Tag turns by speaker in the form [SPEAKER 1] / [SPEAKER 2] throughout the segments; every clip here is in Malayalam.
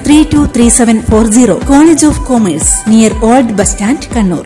[SPEAKER 1] three two three seven four zero college of commerce near old bus stand Kannur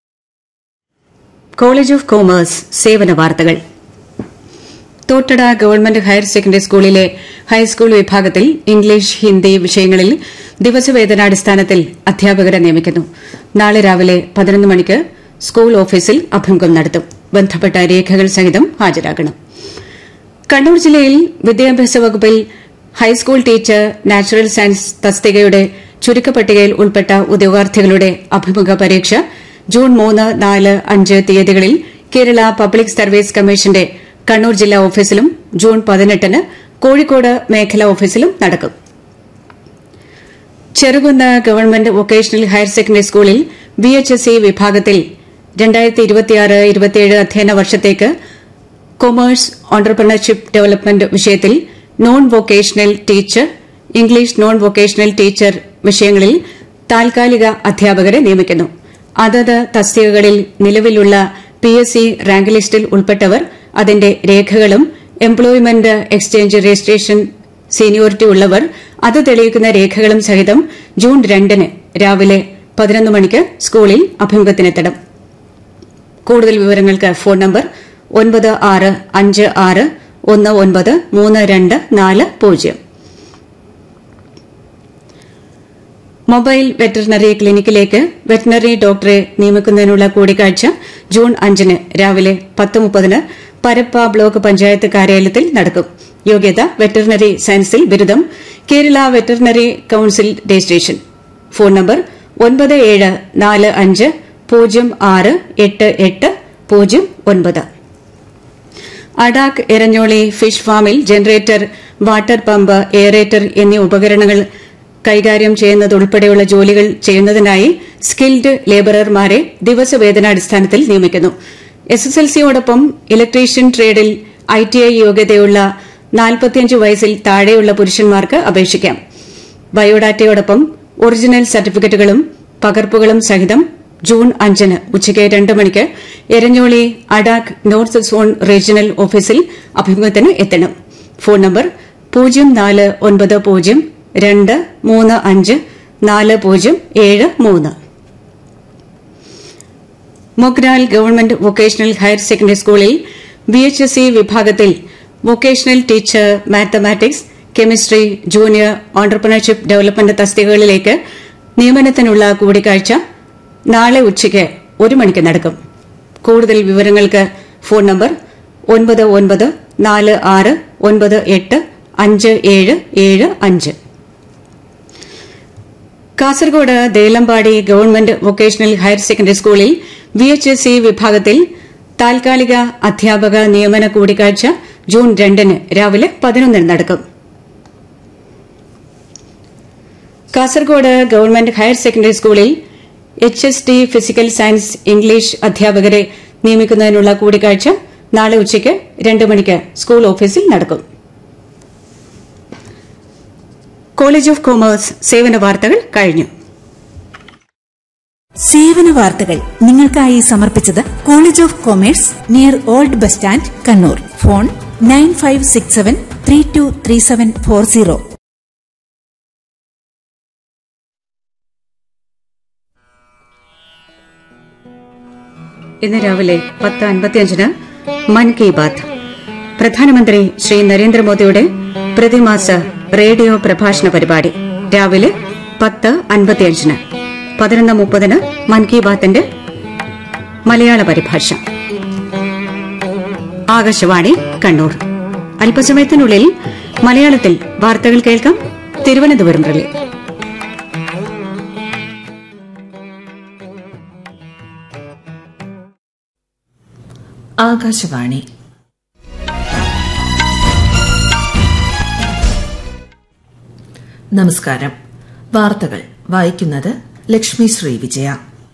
[SPEAKER 2] college of commerce സേവന വാർത്തകൾ തോട്ടട ഗവൺമെന്റ് ഹയർ സെക്കൻഡറി സ്കൂളിലെ ഹൈസ്കൂൾ വിഭാഗത്തിൽ ഇംഗ്ലീഷ് ഹിന്ദി വിഷയങ്ങളിൽ ദിവസവേതനാടിസ്ഥാനത്തിൽ അധ്യാപകരെ നിയമിക്കുന്നു നാളെ രാവിലെ പതിനൊന്ന് മണിക്ക് സ്കൂൾ ഓഫീസിൽ അഭിമുഖം നടത്തും ബന്ധപ്പെട്ട രേഖകൾ സഹിതം ഹാജരാകണം കണ്ണൂർ ജില്ലയിൽ വിദ്യാഭ്യാസ വകുപ്പിൽ ഹൈസ്കൂൾ ടീച്ചർ നാച്ചുറൽ സയൻസ് തസ്തികയുടെ ചുരുക്കപ്പട്ടികയിൽ ഉൾപ്പെട്ട ഉദ്യോഗാർത്ഥികളുടെ അഭിമുഖ പരീക്ഷ ജൂൺ മൂന്ന് നാല് അഞ്ച് തീയതികളിൽ കേരള പബ്ലിക് സർവീസ് കമ്മീഷന്റെ കണ്ണൂർ ജില്ലാ ഓഫീസിലും ജൂൺ പതിനെട്ടിന് കോഴിക്കോട് മേഖലാ ഓഫീസിലും നടക്കും Cherukunnu government vocational higher secondary സ്കൂളിൽ ബി എച്ച് എസ് സി വിഭാഗത്തിൽ രണ്ടായിരത്തി ഇരുപത്തിയാറ് ഇരുപത്തിയേഴ് അധ്യയന വർഷത്തേക്ക് കൊമേഴ്സ് ഓണ്ടർപ്രണർഷിപ്പ് ഡെവലപ്മെന്റ് വിഷയത്തിൽ non vocational teacher English non vocational teacher വിഷയങ്ങളിൽ താൽക്കാലിക അധ്യാപകരെ നിയമിക്കുന്നു അതത് തസ്തികകളിൽ നിലവിലുള്ള പി എസ് സി റാങ്ക് ലിസ്റ്റിൽ ഉൾപ്പെട്ടവർ അതിന്റെ രേഖകളും എംപ്ലോയ്മെന്റ് എക്സ്ചേഞ്ച് രജിസ്ട്രേഷൻ സീനിയോറിറ്റി ഉള്ളവർ അത് തെളിയിക്കുന്ന രേഖകളും സഹിതം ജൂൺ രണ്ടിന് രാവിലെ പതിനൊന്ന് മണിക്ക് സ്കൂളിൽ അഭിമുഖത്തിനെത്തണം കൂടുതൽ വിവരങ്ങൾക്ക് ഫോൺ നമ്പർ ഒൻപത് ആറ് അഞ്ച് ആറ് ഒന്ന് ഒൻപത് മൂന്ന് രണ്ട് നാല് പൂജ്യം മൊബൈൽ വെറ്ററിനറി ക്ലിനിക്കിലേക്ക് വെറ്ററിനറി ഡോക്ടറെ നിയമിക്കുന്നതിനുള്ള കൂടിക്കാഴ്ച ജൂൺ അഞ്ചിന് രാവിലെ പത്ത് മുപ്പതിന് പരപ്പ ബ്ലോക്ക് പഞ്ചായത്ത് കാര്യാലയത്തിൽ നടക്കും യോഗ്യത വെറ്ററിനറി സയൻസിൽ ബിരുദം Kerala veterinary council registration phone number ഒൻപത് ഏഴ് നാല് അഞ്ച് പൂജ്യം ആറ് എട്ട് എട്ട് പൂജ്യം ഒൻപത് അഡാക്ക് എരഞ്ഞോളി ഫിഷ് ഫാമിൽ ജനറേറ്റർ വാട്ടർ പമ്പ് എയറേറ്റർ എന്നീ ഉപകരണങ്ങൾ കൈകാര്യം ചെയ്യുന്നതുൾപ്പെടെയുള്ള ജോലികൾ ചെയ്യുന്നതിനായി സ്കിൽഡ് ലേബറർമാരെ ദിവസവേതനാടിസ്ഥാനത്തിൽ നിയമിക്കുന്നു എസ് എസ് എൽ സിയോടൊപ്പം ഇലക്ട്രീഷ്യൻ ട്രേഡിൽ ഐ ടി ഐ യോഗ്യതയുള്ള നാൽപ്പത്തിയഞ്ച് വയസ്സിൽ താഴെയുള്ള പുരുഷന്മാർക്ക് അപേക്ഷിക്കാം ബയോഡാറ്റയോടൊപ്പം ഒറിജിനൽ സർട്ടിഫിക്കറ്റുകളും പകർപ്പുകളും സഹിതം ജൂൺ അഞ്ചിന് ഉച്ചയ്ക്ക് രണ്ട് മണിക്ക് Eranholi ADAK north zone regional ഓഫീസിൽ അഭിമുഖത്തിന് എത്തണം ഫോൺ നമ്പർ പൂജ്യം നാല് ഒൻപത് പൂജ്യം രണ്ട് മൂന്ന് അഞ്ച് നാല് പൂജ്യം ഏഴ് മൂന്ന് Mogral government vocational higher secondary സ്കൂളിൽ ബി എച്ച് എസ് സി വിഭാഗത്തിൽ vocational teacher mathematics chemistry junior entrepreneurship development തസ്തികകളിലേക്ക് നിയമനത്തിനുള്ള കൂടിക്കാഴ്ച നാളെ ഉച്ചയ്ക്ക് ഒരു മണിക്ക് നടക്കും കൂടുതൽ വിവരങ്ങൾക്ക് ഫോൺ നമ്പർ ഒൻപത് ഒൻപത് നാല് ആറ് ഒൻപത് എട്ട് അഞ്ച് ഏഴ് ഏഴ് അഞ്ച് Kasaragod Delampady government vocational higher secondary സ്കൂളിൽ വി എച്ച് എസ് സി വിഭാഗത്തിൽ താൽക്കാലിക അധ്യാപക നിയമന കൂടിക്കാഴ്ച ജൂൺ രണ്ടിന് രാവിലെ പതിനൊന്നിന് നടക്കും കാസർഗോഡ് ഗവൺമെന്റ് ഹയർ സെക്കൻഡറി സ്കൂളിൽ H S T physical science English അധ്യാപകരെ നിയമിക്കുന്നതിനുള്ള കൂടിക്കാഴ്ച നാളെ ഉച്ചയ്ക്ക് രണ്ട് മണിക്ക് സ്കൂൾ ഓഫീസിൽ നടക്കും കോളേജ് ഓഫ് കൊമേഴ്സ് സേവന വാർത്തകൾ കഴിഞ്ഞു
[SPEAKER 1] സേവന വാർത്തകൾ നിങ്ങൾക്കായി സമർപ്പിച്ചത് college of commerce near old bus stand Kannur phone nine five six seven three two three seven four zero
[SPEAKER 2] ഇന്ന് രാവിലെ പത്ത് അൻപത്തിയഞ്ചിന് മൻ കി ബാത്ത് പ്രധാനമന്ത്രി ശ്രീ നരേന്ദ്രമോദിയുടെ പ്രതിമാസ റേഡിയോ പ്രഭാഷണ പരിപാടി രാവിലെ പത്ത് അൻപത്തിയഞ്ചിന് പതിനൊന്ന് മുപ്പതിന് മൻ കി ബാത്തിന്റെ മലയാള പരിഭാഷ ആകാശവാണി കണ്ണൂർ അല്പസമയത്തിനുള്ളിൽ മലയാളത്തിൽ വാർത്തകൾ കേൾക്കാം തിരുവനന്തപുരം റിലേ
[SPEAKER 3] ആകാശവാണി നമസ്കാരം വാർത്തകൾ വായിക്കുന്നത് ലക്ഷ്മി ശ്രീ വിജയ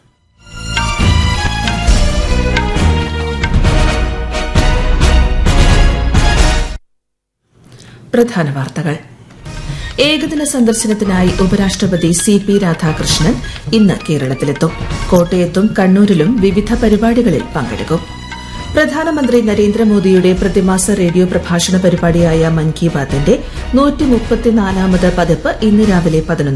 [SPEAKER 3] പ്രധാന വാർത്തകൾ ഏകദിന സന്ദർശനത്തിനായി ഉപരാഷ്ട്രപതി സി പി രാധാകൃഷ്ണൻ ഇന്ന് കേരളത്തിലെത്തും കോട്ടയത്തും കണ്ണൂരിലും വിവിധ പരിപാടികളിൽ പങ്കെടുക്കും പ്രധാനമന്ത്രി നരേന്ദ്രമോദിയുടെ പ്രതിമാസ റേഡിയോ പ്രഭാഷണ പരിപാടിയായ മൻ കി ബാത്തിന്റെ നൂറ്റി മുപ്പത്തിനാലാമത് പതിപ്പ് ഇന്ന് രാവിലെ പതിനൊന്ന്